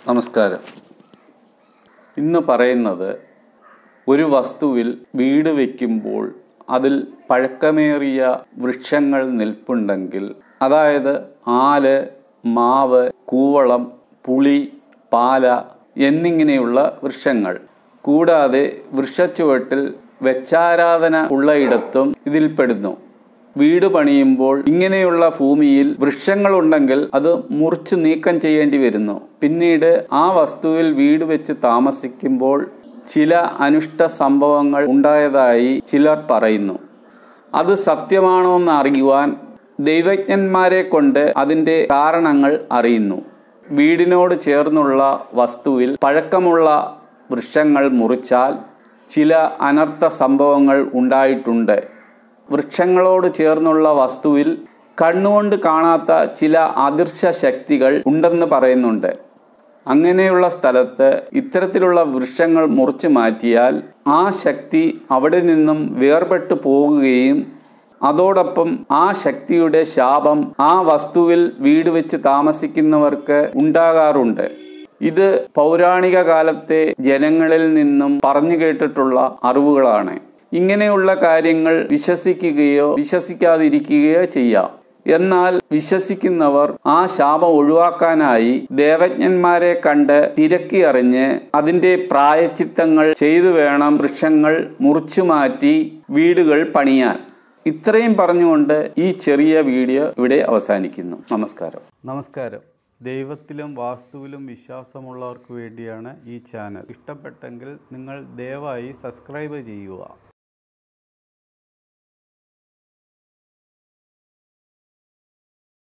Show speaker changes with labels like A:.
A: നമസ്കാരം ഇന്ന് പറയുന്നത് ഒരു വസ്തുവിൽ വീട് വയ്ക്കുമ്പോൾ അതിൽ പഴക്കമേറിയ വൃക്ഷങ്ങൾ നിൽപ്പുണ്ടെങ്കിൽ അതായത് ആല് മാവ് കൂവളം പുളി പാല എന്നിങ്ങനെയുള്ള വൃക്ഷങ്ങൾ കൂടാതെ വൃക്ഷച്ചുവട്ടിൽ വെച്ചാരാധന ഉള്ളയിടത്തും ഇതിൽപ്പെടുന്നു വീട് പണിയുമ്പോൾ ഇങ്ങനെയുള്ള ഭൂമിയിൽ വൃക്ഷങ്ങളുണ്ടെങ്കിൽ അത് മുറിച്ച് നീക്കം ചെയ്യേണ്ടി വരുന്നു പിന്നീട് ആ വസ്തുവിൽ വീട് വെച്ച് താമസിക്കുമ്പോൾ ചില അനിഷ്ട സംഭവങ്ങൾ ഉണ്ടായതായി ചിലർ പറയുന്നു അത് സത്യമാണോ എന്ന് അറിയുവാൻ ദൈവജ്ഞന്മാരെ കൊണ്ട് അതിൻ്റെ കാരണങ്ങൾ അറിയുന്നു വീടിനോട് ചേർന്നുള്ള വസ്തുവിൽ പഴക്കമുള്ള വൃക്ഷങ്ങൾ മുറിച്ചാൽ ചില അനർത്ഥ സംഭവങ്ങൾ ഉണ്ടായിട്ടുണ്ട് വൃക്ഷങ്ങളോട് ചേർന്നുള്ള വസ്തുവിൽ കണ്ണുകൊണ്ട് കാണാത്ത ചില അദൃശ്യ ശക്തികൾ ഉണ്ടെന്ന് പറയുന്നുണ്ട് അങ്ങനെയുള്ള സ്ഥലത്ത് ഇത്തരത്തിലുള്ള വൃക്ഷങ്ങൾ മുറിച്ചു മാറ്റിയാൽ ആ ശക്തി അവിടെ നിന്നും വേർപെട്ടു പോകുകയും അതോടൊപ്പം ആ ശക്തിയുടെ ശാപം ആ വസ്തുവിൽ വീട് വെച്ച് താമസിക്കുന്നവർക്ക് ഉണ്ടാകാറുണ്ട് ഇത് പൗരാണിക കാലത്തെ ജനങ്ങളിൽ നിന്നും പറഞ്ഞു കേട്ടിട്ടുള്ള അറിവുകളാണ് ഇങ്ങനെയുള്ള കാര്യങ്ങൾ വിശ്വസിക്കുകയോ വിശ്വസിക്കാതിരിക്കുകയോ ചെയ്യാം എന്നാൽ വിശ്വസിക്കുന്നവർ ആ ശാപം ഒഴിവാക്കാനായി ദേവജ്ഞന്മാരെ കണ്ട് തിരക്കി അറിഞ്ഞ് അതിൻ്റെ പ്രായച്ചിത്തങ്ങൾ ചെയ്തു വേണം വൃക്ഷങ്ങൾ മുറിച്ചു മാറ്റി വീടുകൾ പണിയാൻ ഇത്രയും പറഞ്ഞുകൊണ്ട് ഈ ചെറിയ വീഡിയോ ഇവിടെ അവസാനിക്കുന്നു നമസ്കാരം നമസ്കാരം ദൈവത്തിലും വാസ്തുവിലും വിശ്വാസമുള്ളവർക്ക് വേണ്ടിയാണ് ഈ ചാനൽ ഇഷ്ടപ്പെട്ടെങ്കിൽ നിങ്ങൾ ദയവായി സബ്സ്ക്രൈബ് ചെയ്യുക